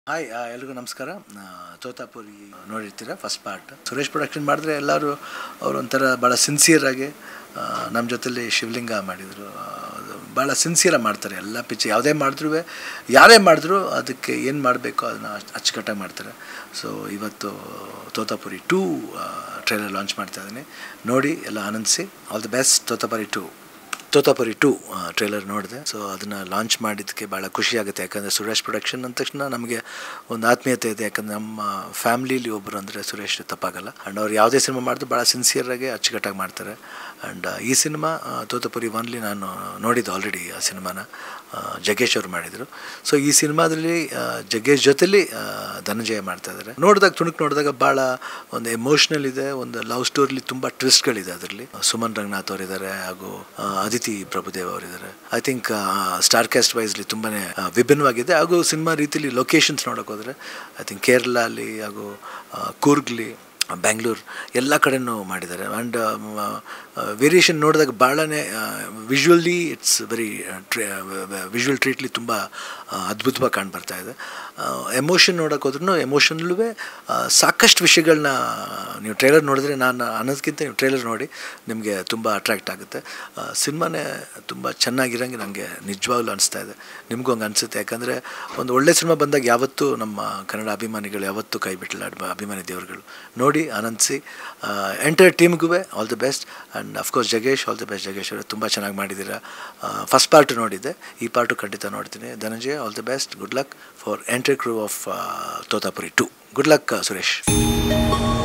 hi ಆ, ಎಲ್ರಿಗೂ ನಮಸ್ಕಾರ ಆ, ತೋತಾಪುರಿ ನೋಡಿರ್ತೀರ ಫಸ್ಟ್ ಪಾರ್ಟ್ ಸುರೇಶ್ ಪ್ರೊಡಕ್ಷನ್ ಮಾಡಿದ್ರೆ ಎಲ್ಲರೂ ಅವರು ಒಂಥರ ಭಾಳ ಸಿನ್ಸಿಯರಾಗಿ ನಮ್ಮ ಜೊತೆಲಿ ಶಿವಲಿಂಗ ಮಾಡಿದರು ಭಾಳ ಸಿನ್ಸಿಯರಾಗಿ ಮಾಡ್ತಾರೆ ಎಲ್ಲ ಪಿಚ್ ಯಾವುದೇ ಮಾಡಿದ್ರು ಯಾರೇ ಮಾಡಿದ್ರು ಅದಕ್ಕೆ ಏನು ಮಾಡಬೇಕೋ ಅದನ್ನು ಅಚ್ಚುಕಟ್ಟಾಗಿ ಮಾಡ್ತಾರೆ ಸೊ ಇವತ್ತು ತೋತಾಪುರಿ ಟೂ ಟ್ರೈಲರ್ ಲಾಂಚ್ ಮಾಡ್ತಾ ಇದ್ದೀನಿ ನೋಡಿ ಎಲ್ಲ ಆನಂದಿಸಿ all the best Totapuri two Totapuri two trailer ನೋಡಿದೆ ಸೊ ಅದನ್ನು ಲಾಂಚ್ ಮಾಡಿದ್ದಕ್ಕೆ ಭಾಳ ಖುಷಿ ಆಗುತ್ತೆ ಯಾಕಂದರೆ ಸುರೇಶ್ ಪ್ರೊಡಕ್ಷನ್ ಅಂದ ತಕ್ಷಣ ನಮಗೆ ಒಂದು ಆತ್ಮೀಯತೆ ಇದೆ ಯಾಕಂದರೆ ನಮ್ಮ ಫ್ಯಾಮ್ಲಿಲಿ ಒಬ್ಬರು ಅಂದರೆ ಸುರೇಶ್ ತಪ್ಪಾಗಲ್ಲ ಆ್ಯಂಡ್ ಅವ್ರು ಯಾವುದೇ ಸಿನಿಮಾ ಮಾಡಿದ್ರು ಭಾಳ ಸಿನ್ಸಿಯರಾಗಿ ಅಚ್ಚುಕಟ್ಟಾಗಿ ಮಾಡ್ತಾರೆ ಆ್ಯಂಡ್ ಈ ಸಿನಿಮಾ ತೋತಾಪುರಿ ಒನ್ಲಿ ನಾನು ನೋಡಿದ್ದು ಆಲ್ರೆಡಿ ಆ ಸಿನಿಮಾನ ಆ, ಜಗ್ಗೇಶ್ ಅವರು ಮಾಡಿದರು ಸೊ ಈ ಸಿನಿಮಾದಲ್ಲಿ ಆ, ಜಗ್ಗೇಶ್ ಜೊತೆಲಿ ಆ, ಧನಂಜಯ ಮಾಡ್ತಾ ಇದ್ದಾರೆ ನೋಡಿದಾಗ ತುಣುಕು ನೋಡಿದಾಗ ಭಾಳ ಒಂದು ಎಮೋಷ್ನಲ್ ಇದೆ ಒಂದು ಲವ್ ಸ್ಟೋರಿಲಿ ತುಂಬ ಟ್ವಿಸ್ಟ್ಗಳಿದೆ ಅದರಲ್ಲಿ ಸುಮನ್ ರಂಗನಾಥ್ ಅವರಿದ್ದಾರೆ ಹಾಗೂ ಆ, ಅದಿತಿ ಪ್ರಭುದೇವ್ ಅವರಿದ್ದಾರೆ I think star cast wisely ತುಂಬಾ ವಿಭಿನ್ನವಾಗಿದೆ ಹಾಗೂ ಸಿನಿಮಾ ರೀತಿಲಿ ಲೊಕೇಶನ್ಸ್ ನೋಡೋಕೆ ಹೋದರೆ ಐ ಥಿಂಕ್ ಕೇರಳ ಅಲ್ಲಿ ಹಾಗೂ ಆ, ಕೂರ್ಗ್ಲಿ ಬ್ಯಾಂಗ್ಳೂರು ಎಲ್ಲ ಕಡೆನೂ ಮಾಡಿದ್ದಾರೆ ಆ್ಯಂಡ್ ವೇರಿಯೇಷನ್ ನೋಡಿದಾಗ ಭಾಳನೇ ವಿಜುವಲಿ ಇಟ್ಸ್ ವೆರಿ ವಿಜುವಲ್ ಟ್ರೀಟ್ಲಿ ತುಂಬ ಅದ್ಭುತವಾಗಿ ಕಾಣ್ ಬರ್ತಾ ಇದೆ ಎಮೋಷನ್ ನೋಡೋಕೆ ಹೋದ್ರೂ ಎಮೋಷನಲ್ಲೂ ಸಾಕಷ್ಟು ವಿಷಯಗಳನ್ನ ನೀವು ಟ್ರೇಲರ್ ನೋಡಿದ್ರೆ ನಾನು ಅನ್ನೋದಕ್ಕಿಂತ ನೀವು ಟ್ರೇಲರ್ ನೋಡಿ ನಿಮಗೆ ತುಂಬ ಅಟ್ರ್ಯಾಕ್ಟ್ ಆಗುತ್ತೆ ಸಿನಿಮಾನೇ ತುಂಬ ಚೆನ್ನಾಗಿರಂಗೆ ನನಗೆ ನಿಜವಾಗ್ಲೂ ಅನಿಸ್ತಾ ಇದೆ ನಿಮಗೂ ಹಂಗೆ ಅನಿಸುತ್ತೆ ಯಾಕಂದರೆ ಒಂದು ಒಳ್ಳೆ ಸಿನಿಮಾ ಬಂದಾಗ ಯಾವತ್ತೂ ನಮ್ಮ ಕನ್ನಡ ಅಭಿಮಾನಿಗಳು ಯಾವತ್ತೂ ಕೈ ಬಿಟ್ಟಿಲ್ಲ ಅಡ್ಮ- ಅಭಿಮಾನಿ ದೇವರುಗಳು ನೋಡಿ ಆನಂದಿಸಿ ಎಂಟೈರ್ ಟೀಮ್ಗೂ all the best and of course Jaggesh all the best Jaggesh ಅವರು ತುಂಬ ಚೆನ್ನಾಗಿ ಮಾಡಿದ್ದೀರಾ ಫಸ್ಟ್ ಪಾರ್ಟ್ ನೋಡಿದ್ದೆ ಈ ಪಾರ್ಟು ಖಂಡಿತ ನೋಡ್ತೀನಿ Dhananjaya all the best good luck for entire crew of Totapuri two good luck Suresh